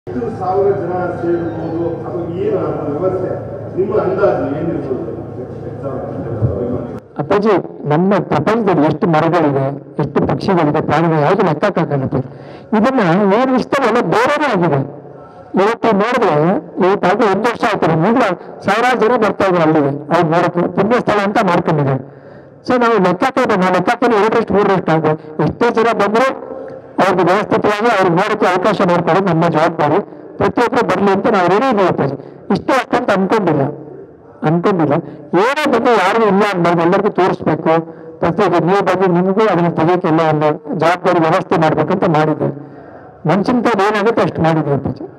ಎಷ್ಟು ಸಾವಿರ ಜನ ಸೇರ್ಬೋದು ಅದು ಏನು ಅದು ವ್ಯವಸ್ಥೆ ನಿಮ್ಮ ಅಂದಾಜು ಏನಿರ್ಬೋದು ಅಪ್ಪಾಜಿ ನಮ್ಮ ಪ್ರಪಂಚದಲ್ಲಿ ಎಷ್ಟು ಮರಗಳಿದೆ ಎಷ್ಟು ಪಕ್ಷಿಗಳಿದೆ ಪ್ರಾಣಿಗಳು ಯಾವುದು ಲೆಕ್ಕಕ್ಕಾಗಲ್ಲಪ್ಪ ಇದನ್ನ ಏನು ಇಷ್ಟವಲ್ಲ ಬೇರೆನೇ ಆಗಿದೆ ಇವತ್ತು ನೋಡಿದ್ರೆ ಇವತ್ತು ಅದು ಒಂದು ವರ್ಷ ಆಯ್ತಾರೆ ಈಗಲೂ ಸಾವಿರಾರು ಜನ ಬರ್ತಾ ಇದ್ದಾರೆ ಅಲ್ಲಿಗೆ ಅವ್ರು ನೋಡಕ್ಕೆ ಪುಣ್ಯ ಸ್ಥಳ ಅಂತ ಮಾಡ್ಕೊಂಡಿದ್ದಾರೆ ಸೊ ನಾವು ಲೆಕ್ಕಕ್ಕೆ ನಾವು ಲೆಕ್ಕಕ್ಕೆ ಎರಡರಷ್ಟು ಮೂರರಷ್ಟು ಆಗ್ಬೋದು ಎಷ್ಟೇ ಜನ ಬಂದರೂ ಅವ್ರಿಗೆ ವ್ಯವಸ್ಥಿತವಾಗಿ ಅವ್ರಿಗೆ ನೋಡಕ್ಕೆ ಅವಕಾಶ ಮಾಡ್ಕೊಡೋದು ನಮ್ಮ ಜವಾಬ್ದಾರಿ ಪ್ರತಿಯೊಬ್ಬರು ಬರಲಿ ಅಂತ ನಾವು ರೆಡಿ ಇದೀವಿ ಅಪ್ಪಾಜಿ ಇಷ್ಟು ಅಷ್ಟಂತ ಅನ್ಕೊಂಡಿಲ್ಲ ಅನ್ಕೊಂಡಿಲ್ಲ ಏನೋ ಬಂದು ಯಾರು ಇಲ್ಲ ಅನ್ನೋದು ಎಲ್ಲರಿಗೂ ತೋರಿಸ್ಬೇಕು ಪ್ರತಿಯೊಬ್ಬ ನೀವು ಬಂದು ನಿಮಗೂ ಅದನ್ನ ತೆಗಿಯೋಕೆ ಎಲ್ಲ ಒಂದು ಜವಾಬ್ದಾರಿ ವ್ಯವಸ್ಥೆ ಮಾಡ್ಬೇಕಂತ ಮಾಡಿದ್ದೆ ಮನುಷ್ಯನ ಕೈಲಿ ಏನಾಗುತ್ತೆ ಅಷ್ಟು ಮಾಡಿದ್ವಿ ಅಪ್ಪಾಜಿ